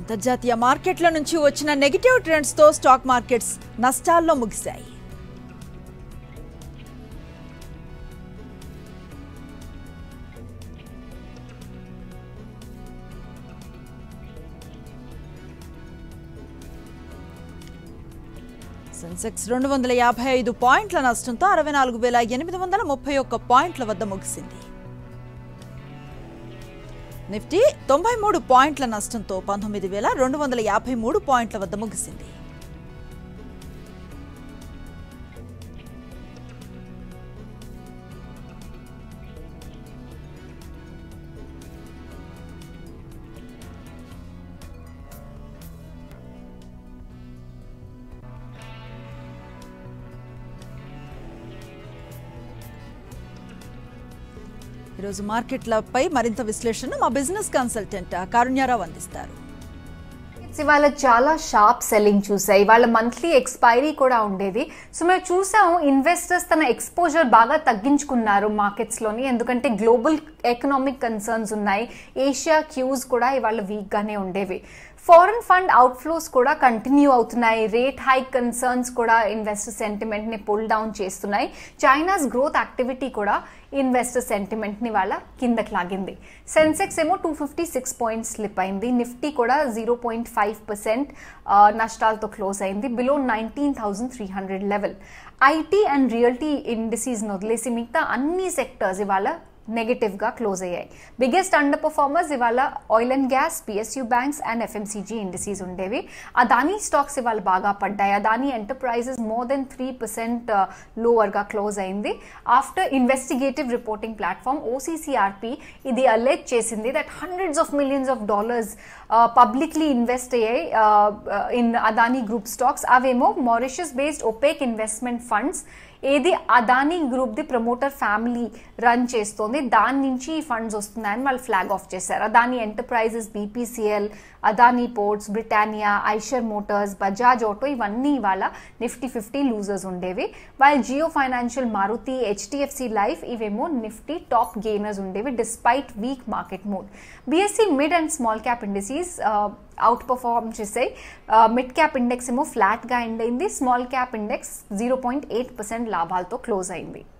అంతర్జాతీయ మార్కెట్ల నుంచి వచ్చిన నెగిటివ్ ట్రెండ్స్ తో స్టాక్ మార్కెట్స్ నష్టాల్లో ముగిశాయి సెన్సెక్స్ రెండు వందల యాభై ఐదు పాయింట్ల నష్టంతో అరవై నాలుగు వేల ఎనిమిది వందల ముప్పై ఒక్క పాయింట్ల వద్ద ముగిసింది నిఫ్టీ తొంభై మూడు పాయింట్ల నష్టంతో పంతొమ్మిది వేల రెండు వందల యాభై మూడు పాయింట్ల వద్ద ముగిసింది ఈరోజు మార్కెట్లపై మరింత విశ్లేషణ మా బిజినెస్ కన్సల్టెంట్ కారుణ్యారావు అందిస్తారు ఇవాళ చాలా షార్ప్ సెల్లింగ్ చూసాయి ఇవాళ మంత్లీ ఎక్స్పైరీ కూడా ఉండేది సో మేము చూసాము ఇన్వెస్టర్స్ తన ఎక్స్పోజర్ బాగా తగ్గించుకున్నారు మార్కెట్స్లోని ఎందుకంటే గ్లోబల్ ఎకనామిక్ కన్సర్న్స్ ఉన్నాయి ఏషియా క్యూస్ కూడా ఇవాళ వీక్గానే ఉండేవి ఫారెన్ ఫండ్ అవుట్ఫ్లోస్ కూడా కంటిన్యూ అవుతున్నాయి రేట్ హైక్ కన్సర్న్స్ కూడా ఇన్వెస్టర్ సెంటిమెంట్ని పుల్ డౌన్ చేస్తున్నాయి చైనాస్ గ్రోత్ యాక్టివిటీ కూడా ఇన్వెస్టర్ సెంటిమెంట్ని వాళ్ళ కిందకి లాగింది సెన్సెక్స్ ఏమో two fifty six points slip అయింది నిఫ్టీ కూడా జీరో పాయింట్ ఫైవ్ పర్సెంట్ నష్టాలతో క్లోజ్ అయింది below nineteen thousand three hundred level IT and realty ఇండస్ట్రీస్ని వదిలేసి మిగతా అన్ని సెక్టర్స్ ఇవాళ నెగటివ్గా క్లోజ్ అయ్యాయి బిగ్గెస్ట్ అండర్ పర్ఫార్మర్స్ ఇవాళ oil and gas PSU banks and FMCG industries ఉండేవి అదానీ స్టాక్స్ ఇవాళ బాగా పడ్డాయి Adani Enterprises more than three percent లోవర్గా క్లోజ్ అయింది after investigative reporting platform OCCRP ఇది అలెజ్ చేసింది that hundreds of millions of dollars publicly invest అయ్యాయి ఇన్ అదానీ గ్రూప్ స్టాక్స్ అవేమో Mauritius based opaque investment funds ఏది Adani group the promoter family run చేస్తోంది దాని నుంచి ఈ ఫండ్స్ వస్తున్నాయని వాళ్ళు ఫ్లాగ్ ఆఫ్ చేశారు Adani Enterprises BPCL Adani Ports Britannia Eicher Motors Bajaj Auto ఇవన్నీ ఇవాళ నిఫ్టీ ఫిఫ్టీ లూజర్స్ ఉండేవి వాళ్ళ Jio Financial Maruti HDFC Life ఇవేమో నిఫ్టీ టాప్ గెయినర్స్ ఉండేవి despite weak market mood BSE mid and small cap industries outperform చేసాయి మిడ్ క్యాప్ ఇండెక్స్ ఏమో ఫ్లాట్గా end అయింది small cap index zero point eight percent లాభాలతో close అయింది